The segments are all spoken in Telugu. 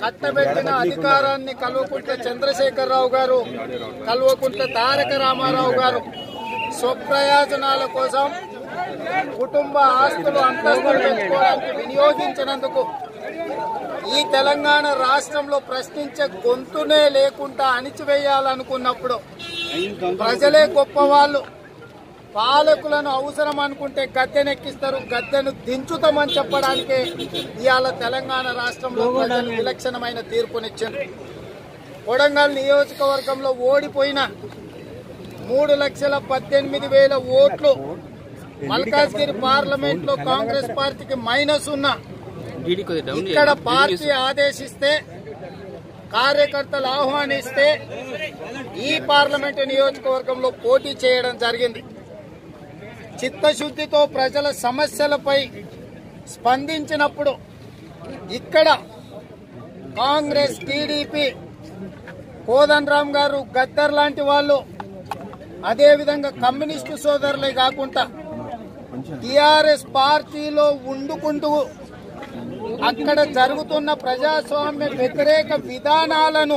కట్టబెట్టిన అధికారాన్ని కల్వకుంట్ల చంద్రశేఖరరావు గారు కల్వకుంట్ల తారక రామారావు గారు స్వప్రయోజనాల కోసం కుటుంబ ఆస్తులు అంతస్తులు పెంచుకోవడానికి వినియోగించినందుకు ఈ తెలంగాణ రాష్ట్రంలో ప్రశ్నించే గొంతునే లేకుండా అణిచివేయాలనుకున్నప్పుడు ప్రజలే గొప్పవాళ్ళు పాలకులను అవసరం అనుకుంటే గద్దెనెక్కిస్తారు గద్దెను దించుతామని చెప్పడానికే ఇవాళ తెలంగాణ రాష్ట్రంలో ప్రజలు విలక్షణమైన తీర్పునిచ్చారు కొడంగల్ నియోజకవర్గంలో ఓడిపోయిన మూడు లక్షల పద్దెనిమిది వేల ఓట్లు మల్కాజ్గిరి పార్లమెంట్ లో కాంగ్రెస్ పార్టీకి మైనస్ ఉన్న ఇక్కడ పార్టీ ఆదేశిస్తే కార్యకర్తలు ఆహ్వానిస్తే ఈ పార్లమెంటు నియోజకవర్గంలో పోటీ చేయడం జరిగింది చిత్తశుద్ధితో ప్రజల సమస్యలపై స్పందించినప్పుడు ఇక్కడ కాంగ్రెస్ టీడీపీ కోదండరామ్ గారు గద్దర్ లాంటి వాళ్ళు అదేవిధంగా కమ్యూనిస్టు సోదరులే కాకుండా టిఆర్ఎస్ పార్టీలో ఉండుకుంటూ అక్కడ జరుగుతున్న ప్రజాస్వామ్య వ్యతిరేక విధానాలను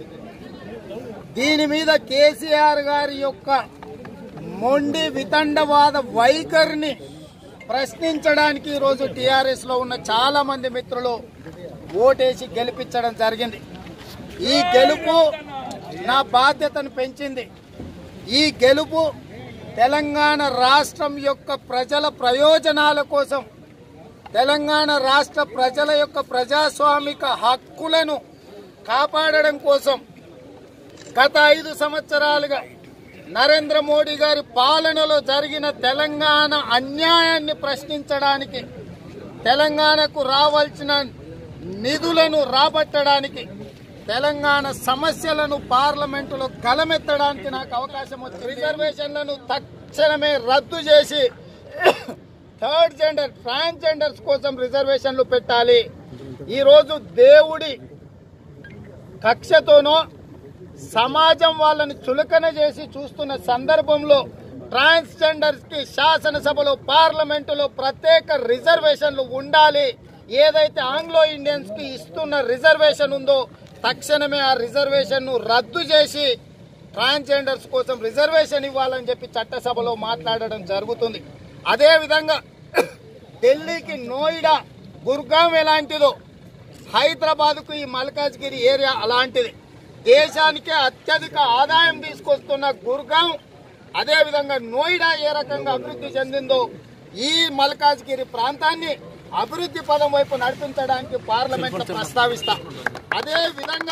దీని మీద కేసీఆర్ గారి యొక్క మొండి వితండవాద వైఖరిని ప్రశ్నించడానికి ఈరోజు టిఆర్ఎస్ లో ఉన్న చాలా మంది మిత్రులు ఓటేసి గెలిపించడం జరిగింది ఈ గెలుపు నా బాధ్యతను పెంచింది ఈ గెలుపు తెలంగాణ రాష్ట్రం యొక్క ప్రజల ప్రయోజనాల కోసం తెలంగాణ రాష్ట్ర ప్రజల యొక్క ప్రజాస్వామిక హక్కులను కాపాడడం కోసం గత ఐదు సంవత్సరాలుగా నరేంద్ర మోడీ గారి పాలనలో జరిగిన తెలంగాణ అన్యాయాన్ని ప్రశ్నించడానికి తెలంగాణకు రావాల్సిన నిధులను రాబట్టడానికి తెలంగాణ సమస్యలను పార్లమెంటులో గలమెత్తడానికి నాకు అవకాశం వచ్చింది రిజర్వేషన్లను తక్షణమే రద్దు చేసి థర్డ్ జెండర్ ట్రాన్స్జెండర్స్ కోసం రిజర్వేషన్లు పెట్టాలి ఈరోజు దేవుడి కక్షతోనో సమాజం వాళ్ళని చులకన చేసి చూస్తున్న సందర్భంలో ట్రాన్స్జెండర్స్ కి శాసనసభలో పార్లమెంటులో ప్రత్యేక రిజర్వేషన్లు ఉండాలి ఏదైతే ఆంగ్లో ఇండియన్స్ కి ఇస్తున్న రిజర్వేషన్ ఉందో తక్షణమే ఆ రిజర్వేషన్ ను రద్దు చేసి ట్రాన్స్జెండర్స్ కోసం రిజర్వేషన్ ఇవ్వాలని చెప్పి చట్టసభలో మాట్లాడడం జరుగుతుంది అదే విధంగా ఢిల్లీకి నోయిడా గుర్గాం ఎలాంటిదో హైదరాబాద్ కు ఈ మల్కాజ్గిరి ఏరియా అలాంటిది దేశానికే అత్యధిక ఆదాయం తీసుకొస్తున్న గుర్గాం అదే విధంగా నోయిడా ఏ రకంగా అభివృద్ధి చెందిందో ఈ మల్కాజ్గిరి ప్రాంతాన్ని అభివృద్ధి పదం వైపు నడిపించడానికి పార్లమెంట్ ప్రస్తావిస్తా అదే విధంగా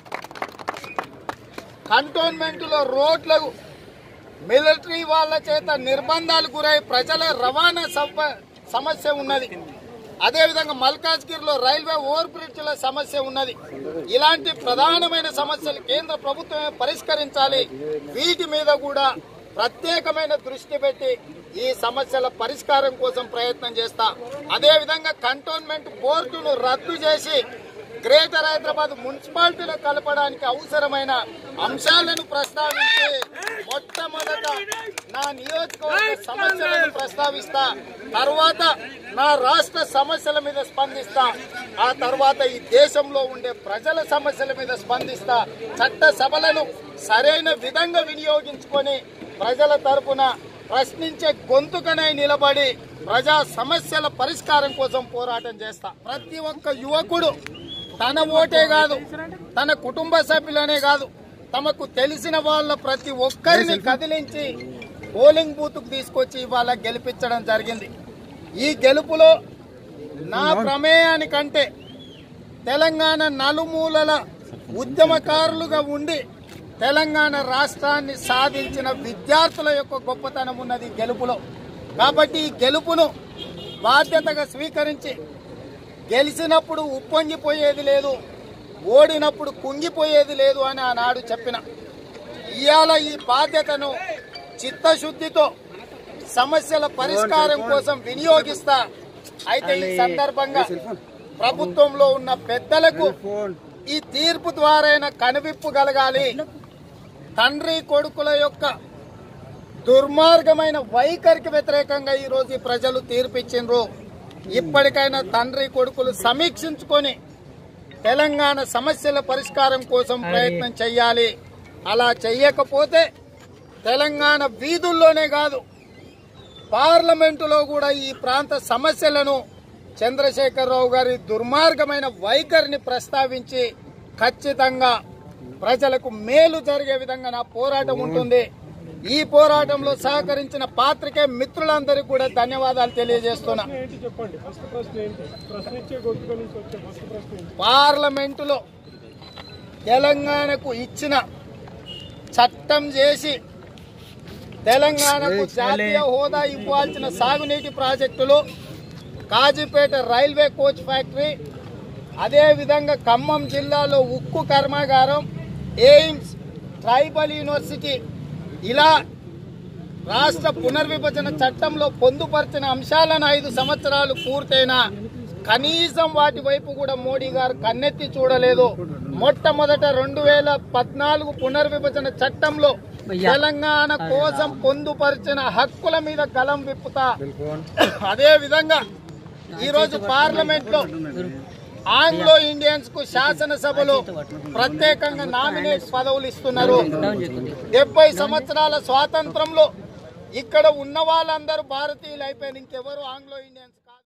కంటోన్మెంట్ లో రోడ్లకు మిలిటరీ వాళ్ళ చేత నిర్బంధాలు గురై ప్రజల రవాణా సమ- సమస్య ఉన్నది అదేవిధంగా మల్కాజ్గిరిలో రైల్వే ఓవర్ బ్రిడ్జ్ల సమస్య ఉన్నది ఇలాంటి ప్రధానమైన సమస్యలు కేంద్ర ప్రభుత్వమే పరిష్కరించాలి వీటి మీద కూడా ప్రత్యేకమైన దృష్టి పెట్టి ఈ సమస్యల పరిష్కారం కోసం ప్రయత్నం చేస్తా అదేవిధంగా కంటోన్మెంట్ పోర్టును రద్దు చేసి గ్రేటర్ హైదరాబాద్ మున్సిపాలిటీలో కలపడానికి అవసరమైన అంశాలను ప్రస్తావించి మొట్టమొదట నా నియోజకవర్గ సమస్యలను ప్రస్తావిస్తా తర్వాత నా రాష్ట్ర సమస్యల మీద స్పందిస్తా ఆ తర్వాత ఈ దేశంలో ఉండే ప్రజల సమస్యల మీద స్పందిస్తా చట్ట సభలను సరైన విధంగా వినియోగించుకొని ప్రజల తరపున ప్రశ్నించే గొంతుకనై నిలబడి ప్రజా సమస్యల పరిష్కారం కోసం పోరాటం చేస్తా ప్రతి ఒక్క యువకుడు తన ఓటే కాదు తన కుటుంబ సభ్యులనే కాదు తమకు తెలిసిన వాళ్ళ ప్రతి ఒక్కరిని కదిలించి పోలింగ్ బూత్ కు తీసుకొచ్చి ఇవాళ గెలిపించడం జరిగింది ఈ గెలుపులో నా ప్రమేయానికంటే తెలంగాణ నలుమూలల ఉద్యమకారులుగా ఉండి తెలంగాణ రాష్ట్రాన్ని సాధించిన విద్యార్థుల యొక్క గొప్పతనం ఉన్నది ఈ గెలుపులో కాబట్టి ఈ గెలుపును బాధ్యతగా స్వీకరించి గెలిచినప్పుడు ఉప్పొంగిపోయేది లేదు ఓడినప్పుడు కుంగిపోయేది లేదు అని ఆనాడు చెప్పిన ఇవాళ ఈ బాధ్యతను చిత్తశుద్ధితో సమస్యల పరిష్కారం కోసం వినియోగిస్తా అయితే ఈ సందర్భంగా ప్రభుత్వంలో ఉన్న పెద్దలకు ఈ తీర్పు ద్వారా కనువిప్పు కలగాలి తండ్రి కొడుకుల యొక్క దుర్మార్గమైన వైఖరికి వ్యతిరేకంగా ఈ రోజు ఈ ప్రజలు తీర్పిచ్చిండ్రు ఇప్పటికైనా తండ్రి కొడుకులు సమీక్షించుకొని తెలంగాణ సమస్యల పరిష్కారం కోసం ప్రయత్నం చేయాలి అలా చెయ్యకపోతే తెలంగాణ వీధుల్లోనే కాదు పార్లమెంటులో కూడా ఈ ప్రాంత సమస్యలను చంద్రశేఖరరావు గారి దుర్మార్గమైన వైఖరిని ప్రస్తావించి ఖచ్చితంగా ప్రజలకు మేలు జరిగే విధంగా నా పోరాటం ఉంటుంది ఈ పోరాటంలో సహకరించిన పాత్రికే మిత్రులందరికీ కూడా ధన్యవాదాలు తెలియజేస్తున్నా ఏంటి చెప్పండి ఫస్ట్ ప్రశ్న ఏంటి ప్రశ్న ఇచ్చే గొంతుక నుంచి వచ్చే ఫస్ట్ ప్రశ్న ఏంటి పార్లమెంటులో తెలంగాణకు ఇచ్చిన చట్టం చేసి తెలంగాణకు జాతీయ హోదా ఇవ్వాల్సిన సాగునీటి ప్రాజెక్టులు కాజీపేట రైల్వే కోచ్ ఫ్యాక్టరీ అదేవిధంగా ఖమ్మం జిల్లాలో ఉక్కు కర్మాగారం ఎయిమ్స్ ట్రైబల్ యూనివర్సిటీ ఇలా రాష్ట్ర పునర్విభజన చట్టంలో పొందుపరిచిన అంశాలను ఐదు సంవత్సరాలు పూర్తయినా కనీసం వాటి వైపు కూడా మోడీ గారు కన్నెత్తి చూడలేదు మొట్టమొదట రెండు వేల పద్నాలుగు పునర్విభజన చట్టంలో తెలంగాణ కోసం పొందుపరిచిన హక్కుల మీద కలం విప్పుతా అదే విధంగా ఈరోజు పార్లమెంట్ లో ఆంగ్లో ఇండియన్స్ కు శాసనసభలో ప్రత్యేకంగా నామినేట్ పదవులు ఇస్తున్నారు డెబ్బై సంవత్సరాల స్వాతంత్రంలో ఇక్కడ ఉన్న వాళ్ళందరూ భారతీయులు అయిపోయిన ఇంకెవరు ఆంగ్లో ఇండియన్స్